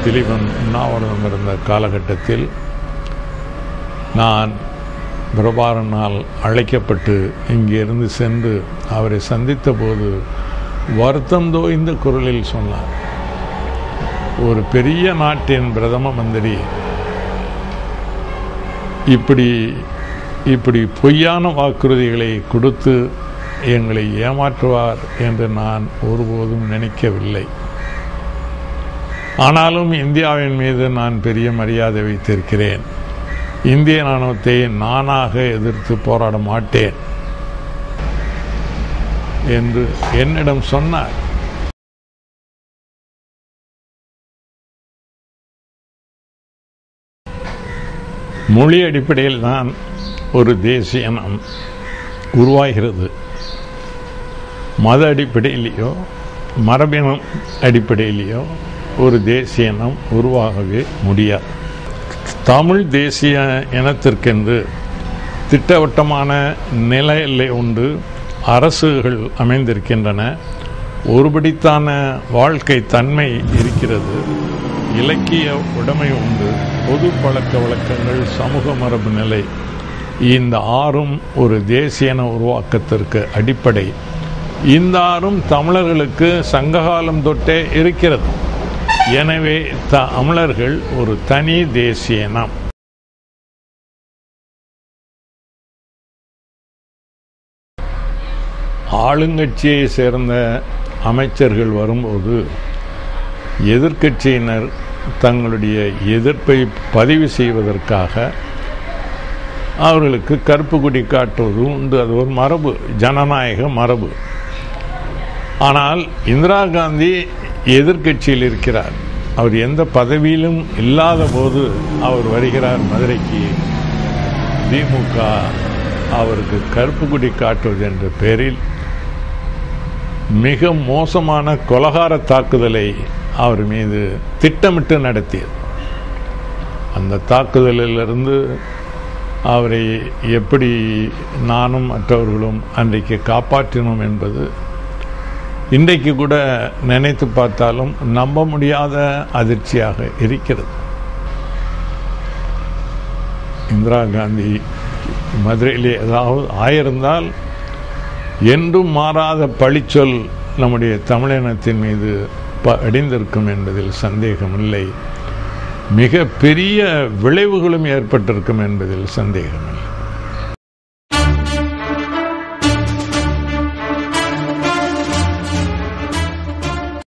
திலீபன் உண்ணாவிரதம் இருந்த காலகட்டத்தில் நான் பிரபாரனால் அழைக்கப்பட்டு இங்கிருந்து சென்று அவரை சந்தித்த போது வருத்தம் தோய்ந்த குரலில் சொன்னார் ஒரு பெரிய நாட்டின் பிரதம மந்திரி இப்படி இப்படி பொய்யான வாக்குறுதிகளை கொடுத்து எங்களை ஏமாற்றுவார் என்று நான் ஒருபோதும் நினைக்கவில்லை ஆனாலும் இந்தியாவின் மீது நான் பெரிய மரியாதை வைத்திருக்கிறேன் இந்திய ராணுவத்தை நானாக எதிர்த்து போராட மாட்டேன் என்று என்னிடம் சொன்னார் மொழி அடிப்படையில் தான் ஒரு தேசிய இனம் உருவாகிறது மத அடிப்படையிலேயோ மரபினம் அடிப்படையிலேயோ ஒரு தேசிய இனம் உருவாகவே முடியாது தமிழ் தேசிய இனத்திற்கென்று திட்டவட்டமான நில எல்லை உண்டு அரசுகள் அமைந்திருக்கின்றன ஒருபடித்தான வாழ்க்கை தன்மை இருக்கிறது இலக்கிய உடைமை உண்டு பொது பழக்க வழக்கங்கள் சமூக மரபு நிலை இந்த ஆறும் ஒரு தேசியன உருவாக்கத்திற்கு அடிப்படை இந்த ஆறும் தமிழர்களுக்கு சங்ககாலம் தொட்டே இருக்கிறது எனவே தமிழர்கள் ஒரு தனி தேசியனம் ஆளுங்கட்சியை சேர்ந்த அமைச்சர்கள் வரும்போது எதிர்க்கட்சியினர் தங்களுடைய எதிர்ப்பை பதிவு செய்வதற்காக அவர்களுக்கு கருப்பு கொடி காட்டுவது உண்டு அது ஒரு மரபு ஜனநாயக மரபு ஆனால் இந்திரா காந்தி எதிர்க்கட்சியில் இருக்கிறார் அவர் எந்த பதவியிலும் இல்லாத போது அவர் வருகிறார் மதுரைக்கு திமுக அவருக்கு கருப்பு கொடி காட்டுவது என்ற பெயரில் மிக மோசமான கொலகார தாக்குதலை அவர் மீது திட்டமிட்டு நடத்தியது அந்த தாக்குதலிலிருந்து அவரை எப்படி நானும் மற்றவர்களும் அன்றைக்கு காப்பாற்றினோம் என்பது இன்றைக்கு கூட நினைத்து பார்த்தாலும் நம்ப முடியாத அதிர்ச்சியாக இருக்கிறது இந்திரா காந்தி மதுரையிலே ஏதாவது ஆயிருந்தால் என்றும் மாறாத பழிச்சொல் நம்முடைய தமிழினத்தின் மீது அடிந்திருக்கும் என்பதில் சந்தேகமில்லை மிக பெரிய விளைவுகளும் ஏற்பட்டிருக்கும் என்பதில் சந்தேகமில்லை